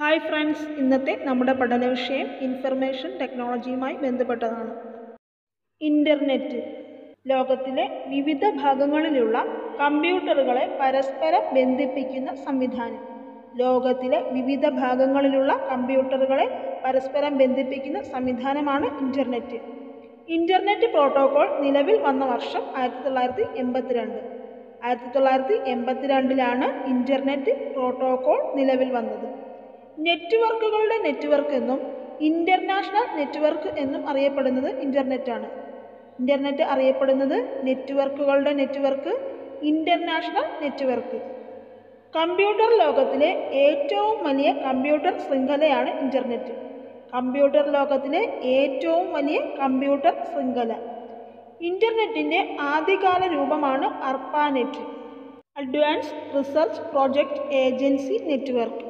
hi friends ഇന്നത്തെ നമ്മുടെ പഠന വിഷയം ഇൻഫർമേഷൻ ടെക്നോളജിയുമായി ബന്ധപ്പെട്ടതാണ് ഇൻ്റർനെറ്റ് ലോകത്തിലെ വിവിധ ഭാഗങ്ങളിലുള്ള കമ്പ്യൂട്ടറുകളെ പരസ്പരം ബന്ധിപ്പിക്കുന്ന സംവിധാനം ലോകത്തിലെ വിവിധ ഭാഗങ്ങളിലുള്ള കമ്പ്യൂട്ടറുകളെ പരസ്പരം ബന്ധിപ്പിക്കുന്ന സംവിധാനമാണ് ഇൻ്റർനെറ്റ് ഇൻ്റർനെറ്റ് പ്രോട്ടോകോൾ നിലവിൽ വന്ന വർഷം ആയിരത്തി തൊള്ളായിരത്തി എൺപത്തിരണ്ട് ആയിരത്തി തൊള്ളായിരത്തി എൺപത്തിരണ്ടിലാണ് ഇൻ്റർനെറ്റ് പ്രോട്ടോകോൾ നിലവിൽ വന്നത് നെറ്റ്വർക്കുകളുടെ നെറ്റ്വർക്ക് എന്നും ഇൻ്റർനാഷണൽ നെറ്റ്വർക്ക് എന്നും അറിയപ്പെടുന്നത് ഇൻ്റർനെറ്റാണ് ഇൻ്റർനെറ്റ് അറിയപ്പെടുന്നത് നെറ്റ്വർക്കുകളുടെ നെറ്റ്വർക്ക് ഇൻ്റർനാഷണൽ നെറ്റ്വർക്ക് കമ്പ്യൂട്ടർ ലോകത്തിലെ ഏറ്റവും വലിയ കമ്പ്യൂട്ടർ ശൃംഖലയാണ് ഇൻ്റർനെറ്റ് കമ്പ്യൂട്ടർ ലോകത്തിലെ ഏറ്റവും വലിയ കമ്പ്യൂട്ടർ ശൃംഖല ഇൻ്റർനെറ്റിൻ്റെ ആദ്യകാല രൂപമാണ് ARPANET advance research project agency network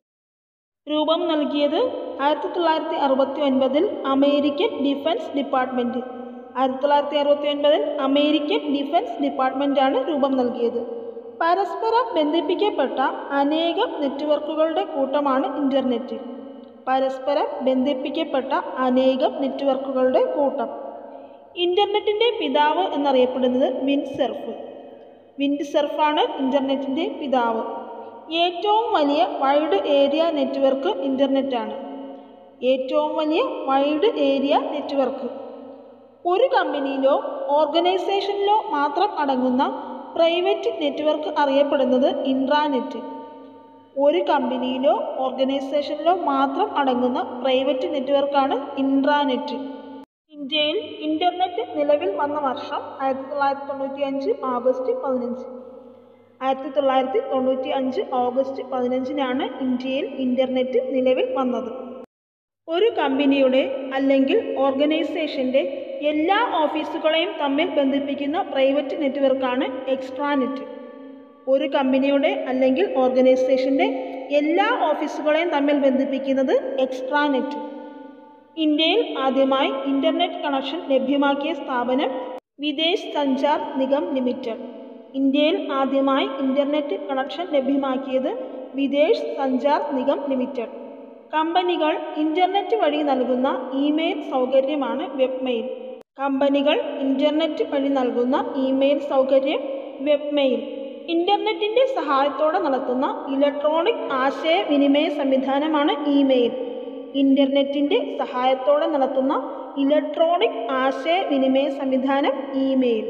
രൂപം നൽകിയത് ആയിരത്തി തൊള്ളായിരത്തി അറുപത്തി ഒൻപതിൽ അമേരിക്കൻ ഡിഫൻസ് ഡിപ്പാർട്ട്മെൻറ്റ് ആയിരത്തി തൊള്ളായിരത്തി അറുപത്തി ഒൻപതിൽ അമേരിക്കൻ ഡിഫൻസ് ഡിപ്പാർട്ട്മെൻറ്റാണ് രൂപം നൽകിയത് പരസ്പരം ബന്ധിപ്പിക്കപ്പെട്ട അനേകം നെറ്റ്വർക്കുകളുടെ കൂട്ടമാണ് ഇൻ്റർനെറ്റ് പരസ്പരം ബന്ധിപ്പിക്കപ്പെട്ട അനേകം നെറ്റ്വർക്കുകളുടെ കൂട്ടം ഇൻ്റർനെറ്റിൻ്റെ പിതാവ് എന്നറിയപ്പെടുന്നത് വിൻഡ് സെർഫ് വിൻഡ് സെർഫാണ് ഇൻ്റർനെറ്റിൻ്റെ പിതാവ് ഏറ്റവും വലിയ വൈഡ് ഏരിയ നെറ്റ്വർക്ക് ഇൻ്റർനെറ്റാണ് ഏറ്റവും വലിയ വൈഡ് ഏരിയ നെറ്റ്വർക്ക് ഒരു കമ്പനിയിലോ ഓർഗനൈസേഷനിലോ മാത്രം അടങ്ങുന്ന പ്രൈവറ്റ് നെറ്റ്വർക്ക് അറിയപ്പെടുന്നത് ഇൻട്രാനെറ്റ് ഒരു കമ്പനിയിലോ ഓർഗനൈസേഷനിലോ മാത്രം അടങ്ങുന്ന പ്രൈവറ്റ് നെറ്റ്വർക്കാണ് ഇൻട്രാനെറ്റ് ഇന്ത്യയിൽ ഇൻ്റർനെറ്റ് നിലവിൽ വന്ന വർഷം ആയിരത്തി തൊള്ളായിരത്തി തൊണ്ണൂറ്റി അഞ്ച് ആഗസ്റ്റ് പതിനഞ്ച് ആയിരത്തി തൊള്ളായിരത്തി തൊണ്ണൂറ്റി അഞ്ച് ഓഗസ്റ്റ് പതിനഞ്ചിനാണ് ഇന്ത്യയിൽ ഇൻ്റർനെറ്റ് നിലവിൽ വന്നത് ഒരു കമ്പനിയുടെ അല്ലെങ്കിൽ ഓർഗനൈസേഷൻ്റെ എല്ലാ ഓഫീസുകളെയും തമ്മിൽ ബന്ധിപ്പിക്കുന്ന പ്രൈവറ്റ് നെറ്റ്വർക്കാണ് എക്സ്ട്രാനെറ്റ് ഒരു കമ്പനിയുടെ അല്ലെങ്കിൽ ഓർഗനൈസേഷൻ്റെ എല്ലാ ഓഫീസുകളെയും തമ്മിൽ ബന്ധിപ്പിക്കുന്നത് എക്സ്ട്രാനെറ്റ് ഇന്ത്യയിൽ ആദ്യമായി ഇൻ്റർനെറ്റ് കണക്ഷൻ ലഭ്യമാക്കിയ സ്ഥാപനം വിദേശ് സഞ്ചാർ നിഗം ലിമിറ്റഡ് ഇന്ത്യയിൽ ആദ്യമായി ഇൻ്റർനെറ്റ് കണക്ഷൻ ലഭ്യമാക്കിയത് വിദേശ് സഞ്ചാർ നിഗം ലിമിറ്റഡ് കമ്പനികൾ ഇൻ്റർനെറ്റ് വഴി നൽകുന്ന ഇമെയിൽ സൗകര്യമാണ് വെബ്മെയിൽ കമ്പനികൾ ഇൻ്റർനെറ്റ് വഴി നൽകുന്ന ഇമെയിൽ സൗകര്യം വെബ്മെയിൽ ഇൻ്റർനെറ്റിൻ്റെ സഹായത്തോടെ നടത്തുന്ന ഇലക്ട്രോണിക് ആശയവിനിമയ സംവിധാനമാണ് ഇമെയിൽ ഇൻ്റർനെറ്റിൻ്റെ സഹായത്തോടെ നടത്തുന്ന ഇലക്ട്രോണിക് ആശയവിനിമയ സംവിധാനം ഇമെയിൽ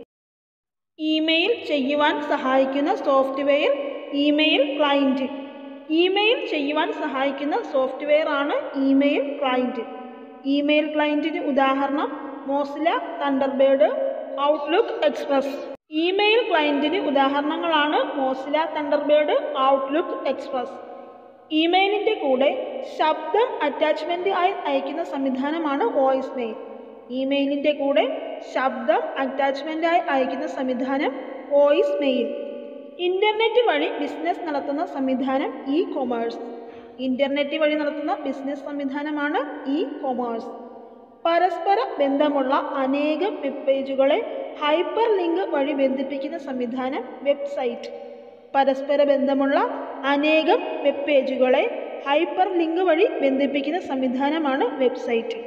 ഇമെയിൽ ചെയ്യുവാൻ സഹായിക്കുന്ന സോഫ്റ്റ്വെയർ ഇമെയിൽ ക്ലയൻറ്റ് ഇമെയിൽ ചെയ്യുവാൻ സഹായിക്കുന്ന സോഫ്റ്റ്വെയർ ആണ് ഇമെയിൽ ക്ലയൻറ്റ് ഇമെയിൽ ക്ലയൻറ്റിന് ഉദാഹരണം Mozilla Thunderbird Outlook Express email ക്ലയൻറ്റിന് ഉദാഹരണങ്ങളാണ് മോസില തണ്ടർബേഡ് ഔട്ട്ലുക്ക് എക്സ്പ്രസ് ഇമെയിലിൻ്റെ കൂടെ ശബ്ദം അറ്റാച്ച്മെൻ്റ് ആയി അയക്കുന്ന സംവിധാനമാണ് വോയിസ് മെയിൽ ഇമെയിലിൻ്റെ കൂടെ ശബ്ദം അറ്റാച്ച്മെൻ്റ് ആയി അയക്കുന്ന സംവിധാനം വോയിസ് മെയിൽ ഇൻ്റർനെറ്റ് വഴി ബിസിനസ് നടത്തുന്ന സംവിധാനം ഇ കൊമേഴ്സ് ഇൻ്റർനെറ്റ് വഴി നടത്തുന്ന ബിസിനസ് സംവിധാനമാണ് ഇ കൊമേഴ്സ് പരസ്പര ബന്ധമുള്ള അനേകം വെബ് പേജുകളെ ഹൈപ്പർ ലിങ്ക് വഴി ബന്ധിപ്പിക്കുന്ന സംവിധാനം വെബ്സൈറ്റ് പരസ്പര ബന്ധമുള്ള അനേകം വെബ് പേജുകളെ ഹൈപ്പർ ലിങ്ക് വഴി ബന്ധിപ്പിക്കുന്ന സംവിധാനമാണ് വെബ്സൈറ്റ്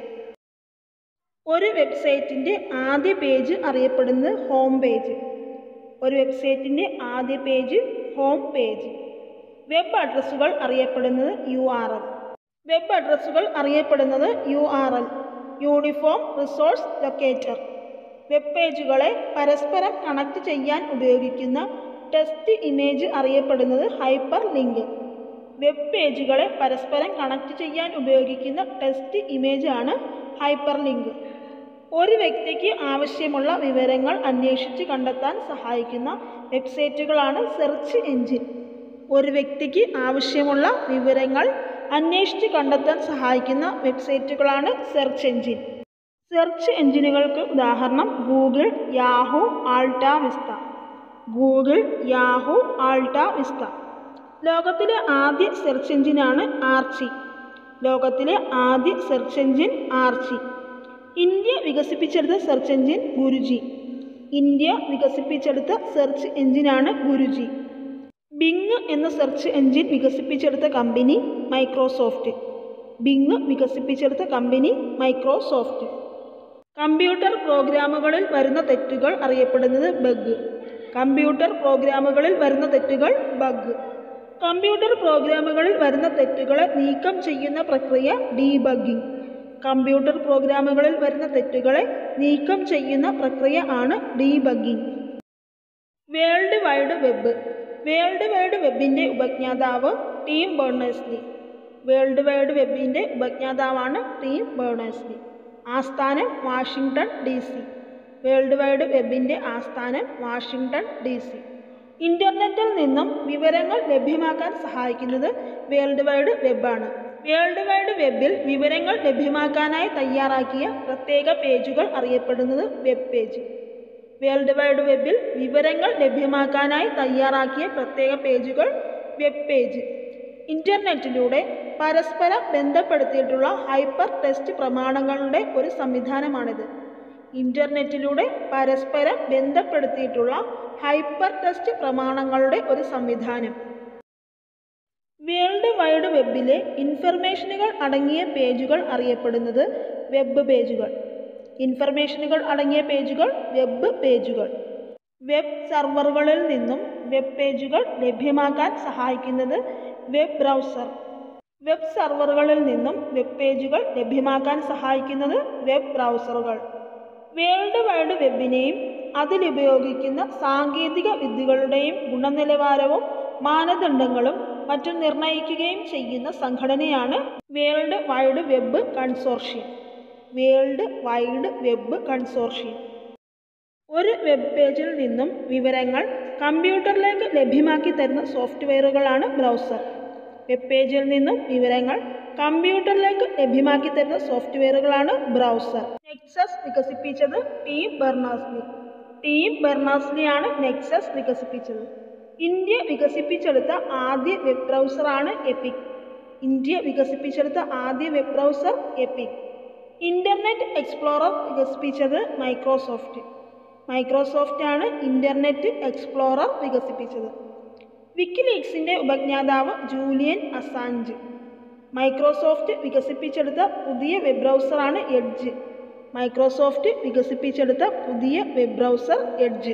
ഒരു വെബ്സൈറ്റിൻ്റെ ആദ്യ പേജ് അറിയപ്പെടുന്നത് ഹോം പേജ് ഒരു വെബ്സൈറ്റിൻ്റെ ആദ്യ പേജ് ഹോം പേജ് വെബ് അഡ്രസ്സുകൾ അറിയപ്പെടുന്നത് യു ആർ എൽ വെബ് അഡ്രസ്സുകൾ അറിയപ്പെടുന്നത് U R L uniform resource locator web പേജുകളെ പരസ്പരം കണക്ട് ചെയ്യാൻ ഉപയോഗിക്കുന്ന ടെസ്റ്റ് ഇമേജ് അറിയപ്പെടുന്നത് ഹൈപ്പർ ലിങ്ക് വെബ് പേജുകളെ പരസ്പരം കണക്ട് ചെയ്യാൻ ഉപയോഗിക്കുന്ന ടെസ്റ്റ് ഇമേജ് ആണ് ഹൈപ്പർ ലിങ്ക് ഒരു വ്യക്തിക്ക് ആവശ്യമുള്ള വിവരങ്ങൾ അന്വേഷിച്ച് കണ്ടെത്താൻ സഹായിക്കുന്ന വെബ്സൈറ്റുകളാണ് സെർച്ച് എഞ്ചിൻ ഒരു വ്യക്തിക്ക് ആവശ്യമുള്ള വിവരങ്ങൾ അന്വേഷിച്ച് കണ്ടെത്താൻ സഹായിക്കുന്ന വെബ്സൈറ്റുകളാണ് സെർച്ച് എഞ്ചിൻ സെർച്ച് എഞ്ചിനുകൾക്ക് ഉദാഹരണം Google Yahoo AltaVista Google Yahoo AltaVista ലോകത്തിലെ ആദ്യ സെർച്ച് എഞ്ചിനാണ് ആർച്ചി ലോകത്തിലെ ആദ്യ സെർച്ച് എഞ്ചിൻ ആർച്ചി ഇന്ത്യ വികസിപ്പിച്ചെടുത്ത സെർച്ച് എഞ്ചിൻ ഗുരുജി ഇന്ത്യ വികസിപ്പിച്ചെടുത്ത സെർച്ച് എഞ്ചിനാണ് ഗുരുജി ബിങ് എന്ന സെർച്ച് എഞ്ചിൻ വികസിപ്പിച്ചെടുത്ത കമ്പനി മൈക്രോസോഫ്റ്റ് ബിങ് വികസിപ്പിച്ചെടുത്ത കമ്പനി മൈക്രോസോഫ്റ്റ് കമ്പ്യൂട്ടർ പ്രോഗ്രാമുകളിൽ വരുന്ന തെറ്റുകൾ അറിയപ്പെടുന്നത് ബഗ് കമ്പ്യൂട്ടർ പ്രോഗ്രാമുകളിൽ വരുന്ന തെറ്റുകൾ ബഗ് കമ്പ്യൂട്ടർ പ്രോഗ്രാമുകളിൽ വരുന്ന തെറ്റുകളെ നീക്കം ചെയ്യുന്ന പ്രക്രിയ ഡീബഗ്ഗിംഗ് കമ്പ്യൂട്ടർ പ്രോഗ്രാമുകളിൽ വരുന്ന തെറ്റുകളെ നീക്കം ചെയ്യുന്ന പ്രക്രിയ ആണ് debugging world wide web world wide വെബിൻ്റെ ഉപജ്ഞാതാവ് ടീം ബേർണേഴ്സ്ലി വേൾഡ് വൈഡ് വെബിൻ്റെ ഉപജ്ഞാതാവാണ് ടീം ബേർണേഴ്സ്ലി ആസ്ഥാനം Washington D C world wide വെബിൻ്റെ ആസ്ഥാനം വാഷിങ്ടൺ ഡി സി ഇൻ്റർനെറ്റിൽ നിന്നും വിവരങ്ങൾ ലഭ്യമാക്കാൻ സഹായിക്കുന്നത് വേൾഡ് വൈഡ് വെബാണ് വേൾഡ് വൈഡ് വെബിൽ വിവരങ്ങൾ ലഭ്യമാക്കാനായി തയ്യാറാക്കിയ പ്രത്യേക പേജുകൾ അറിയപ്പെടുന്നത് വെബ് പേജ് വേൾഡ് വൈഡ് വെബിൽ വിവരങ്ങൾ ലഭ്യമാക്കാനായി തയ്യാറാക്കിയ പ്രത്യേക പേജുകൾ വെബ് പേജ് ഇൻ്റർനെറ്റിലൂടെ പരസ്പരം ബന്ധപ്പെടുത്തിയിട്ടുള്ള ഹൈപ്പർ ടെക്സ്റ്റ് പ്രമാണങ്ങളുടെ ഒരു സംവിധാനമാണിത് ഇൻ്റർനെറ്റിലൂടെ പരസ്പരം ബന്ധപ്പെടുത്തിയിട്ടുള്ള ഹൈപ്പർ ടെക്സ്റ്റ് പ്രമാണങ്ങളുടെ ഒരു സംവിധാനം വേൾഡ് വൈഡ് വെബിലെ ഇൻഫർമേഷനുകൾ അടങ്ങിയ പേജുകൾ അറിയപ്പെടുന്നത് വെബ് പേജുകൾ ഇൻഫർമേഷനുകൾ അടങ്ങിയ പേജുകൾ വെബ് പേജുകൾ വെബ് സെർവറുകളിൽ നിന്നും വെബ് പേജുകൾ ലഭ്യമാക്കാൻ സഹായിക്കുന്നത് വെബ് ബ്രൗസർ വെബ് സെർവറുകളിൽ നിന്നും വെബ് പേജുകൾ ലഭ്യമാക്കാൻ സഹായിക്കുന്നത് വെബ് ബ്രൗസറുകൾ വേൾഡ് വൈഡ് വെബിനെയും അതിലുപയോഗിക്കുന്ന സാങ്കേതിക വിദ്യകളുടെയും ഗുണനിലവാരവും മാനദണ്ഡങ്ങളും മറ്റും നിർണ്ണയിക്കുകയും ചെയ്യുന്ന സംഘടനയാണ് world wide web consortium world wide web consortium ഒരു വെബ് പേജിൽ നിന്നും വിവരങ്ങൾ കമ്പ്യൂട്ടറിലേക്ക് ലഭ്യമാക്കി തരുന്ന സോഫ്റ്റ്വെയറുകളാണ് ബ്രൗസർ വെബ് പേജിൽ നിന്നും വിവരങ്ങൾ കമ്പ്യൂട്ടറിലേക്ക് ലഭ്യമാക്കി തരുന്ന സോഫ്റ്റ്വെയറുകളാണ് ബ്രൗസർ നെക്സസ് വികസിപ്പിച്ചത് ടീം ബെർണാസ്ലി ടീം ബെർണാസ്ലിയാണ് നെക്സസ് വികസിപ്പിച്ചത് ഇന്ത്യ വികസിപ്പിച്ചെടുത്ത ആദ്യ വെബ് ബ്രൗസറാണ് എപ്പിക് ഇന്ത്യ വികസിപ്പിച്ചെടുത്ത ആദ്യ web browser Epic Internet Explorer വികസിപ്പിച്ചത് മൈക്രോസോഫ്റ്റ് മൈക്രോസോഫ്റ്റ് ആണ് ഇൻ്റർനെറ്റ് എക്സ്പ്ലോറർ വികസിപ്പിച്ചത് വിക്കിലീക്സിൻ്റെ ഉപജ്ഞാതാവ് ജൂലിയൻ അസാഞ്ച് മൈക്രോസോഫ്റ്റ് വികസിപ്പിച്ചെടുത്ത പുതിയ വെബ് ബ്രൗസറാണ് എഡ്ജ് മൈക്രോസോഫ്റ്റ് വികസിപ്പിച്ചെടുത്ത പുതിയ വെബ് ബ്രൗസർ എഡ്ജ്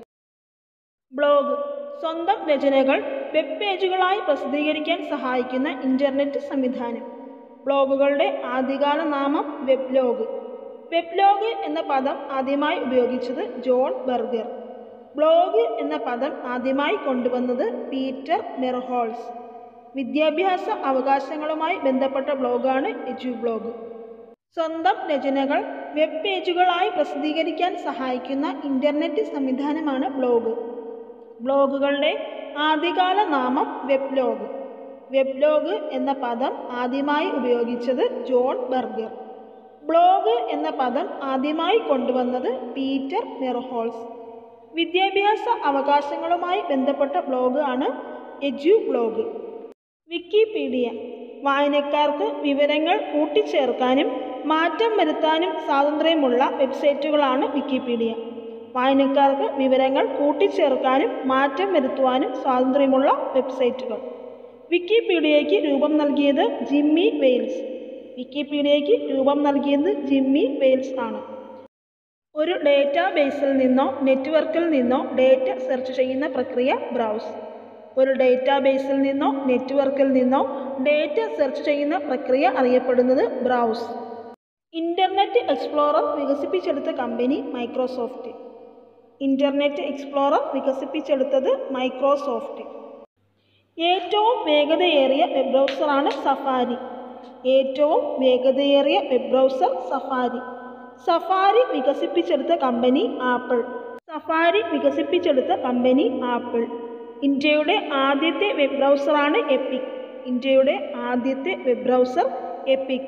ബ്ലോഗ് സ്വന്തം രചനകൾ വെബ് പേജുകളായി പ്രസിദ്ധീകരിക്കാൻ സഹായിക്കുന്ന ഇൻ്റർനെറ്റ് സംവിധാനം ബ്ലോഗുകളുടെ ആദ്യകാല നാമം വെബ്ലോഗ് വെബ്ലോഗ് എന്ന പദം ആദ്യമായി ഉപയോഗിച്ചത് ജോൺ ബർഗർ ബ്ലോഗ് എന്ന പദം ആദ്യമായി കൊണ്ടുവന്നത് പീറ്റർ മെർഹോൾസ് വിദ്യാഭ്യാസ അവകാശങ്ങളുമായി ബന്ധപ്പെട്ട ബ്ലോഗാണ് എജു ബ്ലോഗ് സ്വന്തം രചനകൾ വെബ് പേജുകളായി പ്രസിദ്ധീകരിക്കാൻ സഹായിക്കുന്ന ഇൻ്റർനെറ്റ് സംവിധാനമാണ് ബ്ലോഗ് ബ്ലോഗുകളുടെ ആദ്യകാല നാമം വെബ്ലോഗ് വെബ്ലോഗ് എന്ന പദം ആദ്യമായി ഉപയോഗിച്ചത് ജോൺ ബർഗർ ബ്ലോഗ് എന്ന പദം ആദ്യമായി കൊണ്ടുവന്നത് പീറ്റർ മെർഹോൾസ് വിദ്യാഭ്യാസ അവകാശങ്ങളുമായി ബന്ധപ്പെട്ട ബ്ലോഗ് ആണ് എജു ബ്ലോഗ് വിക്കിപീഡിയ വായനക്കാർക്ക് വിവരങ്ങൾ കൂട്ടിച്ചേർക്കാനും മാറ്റം വരുത്താനും സ്വാതന്ത്ര്യമുള്ള വെബ്സൈറ്റുകളാണ് വിക്കിപീഡിയ വായനക്കാർക്ക് വിവരങ്ങൾ കൂട്ടിച്ചേർക്കാനും മാറ്റം വരുത്തുവാനും സ്വാതന്ത്ര്യമുള്ള വെബ്സൈറ്റുകൾ വിക്കിപീഡിയയ്ക്ക് രൂപം നൽകിയത് ജിമ്മി വെയിൽസ് വിക്കിപീഡിയയ്ക്ക് രൂപം നൽകിയത് ജിമ്മി വെയിൽസ് ആണ് ഒരു ഡേറ്റാബേസിൽ നിന്നോ നെറ്റ്വർക്കിൽ നിന്നോ ഡേറ്റ സെർച്ച് ചെയ്യുന്ന പ്രക്രിയ ബ്രൗസ് ഒരു ഡേറ്റാബേസിൽ നിന്നോ നെറ്റ്വർക്കിൽ നിന്നോ ഡേറ്റ സെർച്ച് ചെയ്യുന്ന പ്രക്രിയ അറിയപ്പെടുന്നത് ബ്രൗസ് ഇൻ്റർനെറ്റ് എക്സ്പ്ലോറർ വികസിപ്പിച്ചെടുത്ത കമ്പനി മൈക്രോസോഫ്റ്റ് ഇൻ്റർനെറ്റ് എക്സ്പ്ലോറർ വികസിപ്പിച്ചെടുത്തത് മൈക്രോസോഫ്റ്റ് ഏറ്റവും വേഗതയേറിയ വെബ് ബ്രൗസറാണ് സഫാരി ഏറ്റവും വേഗതയേറിയ വെബ് ബ്രൗസർ സഫാരി സഫാരി വികസിപ്പിച്ചെടുത്ത കമ്പനി ആപ്പിൾ സഫാരി വികസിപ്പിച്ചെടുത്ത കമ്പനി ആപ്പിൾ ഇന്ത്യയുടെ ആദ്യത്തെ വെബ് ബ്രൗസറാണ് എപ്പിക് ഇന്ത്യയുടെ ആദ്യത്തെ വെബ് ബ്രൗസർ എപ്പിക്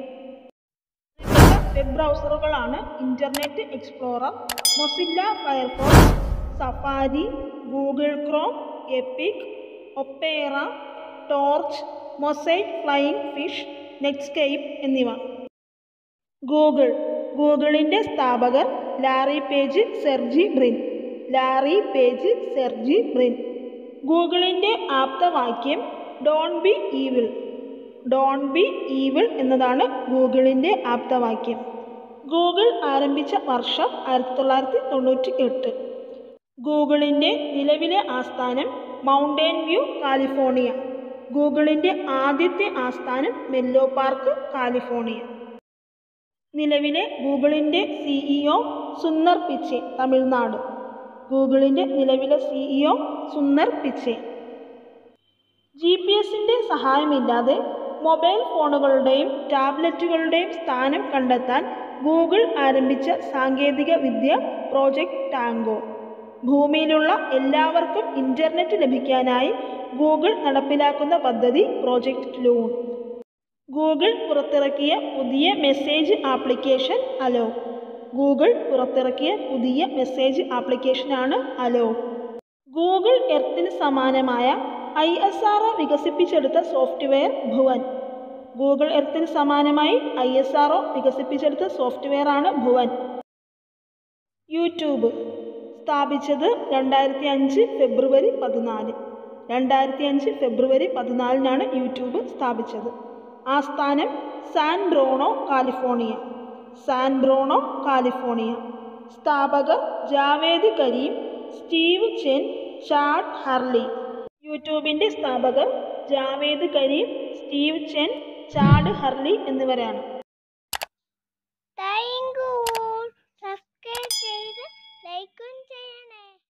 വെബ് ബ്രൗസറുകളാണ് Internet Explorer Mozilla Firefox Safari Google Chrome Epic Opera Torch Mosaic Flying Fish Netscape എന്നിവ ഗൂഗിൾ ഗൂഗിളിൻ്റെ സ്ഥാപകർ Larry Page Sergey Brin Larry Page Sergey Brin ഗൂഗിളിൻ്റെ ആപ്തവാക്യം don't be evil don't be evil എന്നതാണ് ഗൂഗിളിൻ്റെ ആപ്തവാക്യം Google ആരംഭിച്ച വർഷം ആയിരത്തി തൊള്ളായിരത്തി തൊണ്ണൂറ്റി എട്ട് ഗൂഗിളിൻ്റെ നിലവിലെ ആസ്ഥാനം മൗണ്ടൻ വ്യൂ കാലിഫോർണിയ ഗൂഗിളിൻ്റെ ആദ്യത്തെ ആസ്ഥാനം മെല്ലോ പാർക്ക് കാലിഫോർണിയ നിലവിലെ ഗൂഗിളിൻ്റെ സിഇഒ സുന്ദർ പിച്ചെ തമിഴ്നാട് ഗൂഗിളിൻ്റെ നിലവിലെ സിഇഒ സുന്ദർ പിച്ചെ ജി പി എസിൻ്റെ സഹായമില്ലാതെ മൊബൈൽ ഫോണുകളുടെയും ടാബ്ലറ്റുകളുടെയും സ്ഥാനം കണ്ടെത്താൻ ഗൂഗിൾ ആരംഭിച്ച സാങ്കേതിക വിദ്യ പ്രോജക്റ്റ് ടാങ്കോ ഭൂമിയിലുള്ള എല്ലാവർക്കും ഇൻ്റർനെറ്റ് ലഭിക്കാനായി ഗൂഗിൾ നടപ്പിലാക്കുന്ന പദ്ധതി പ്രോജക്റ്റ് ലൂൺ ഗൂഗിൾ പുറത്തിറക്കിയ പുതിയ മെസ്സേജ് ആപ്ലിക്കേഷൻ അലോ ഗൂഗിൾ പുറത്തിറക്കിയ പുതിയ മെസ്സേജ് ആപ്ലിക്കേഷനാണ് അലോ ഗൂഗിൾ എർത്തിന് സമാനമായ ഐ എസ് ആർ വികസിപ്പിച്ചെടുത്ത സോഫ്റ്റ്വെയർ ഭുവൻ ഗൂഗിൾ എർത്തിന് സമാനമായി ഐ എസ് ആർ വികസിപ്പിച്ചെടുത്ത സോഫ്റ്റ്വെയർ ആണ് ഭുവൻ യൂട്യൂബ് സ്ഥാപിച്ചത് രണ്ടായിരത്തി അഞ്ച് ഫെബ്രുവരി പതിനാല് രണ്ടായിരത്തി അഞ്ച് ഫെബ്രുവരി പതിനാലിനാണ് യൂട്യൂബ് സ്ഥാപിച്ചത് ആസ്ഥാനം San Bruno California San Bruno California സ്ഥാപകർ Javed Karim Steve Chen Chad Hurley യൂട്യൂബിൻ്റെ സ്ഥാപകർ Javed Karim Steve Chen Chad Hurley എന്നിവരാണ്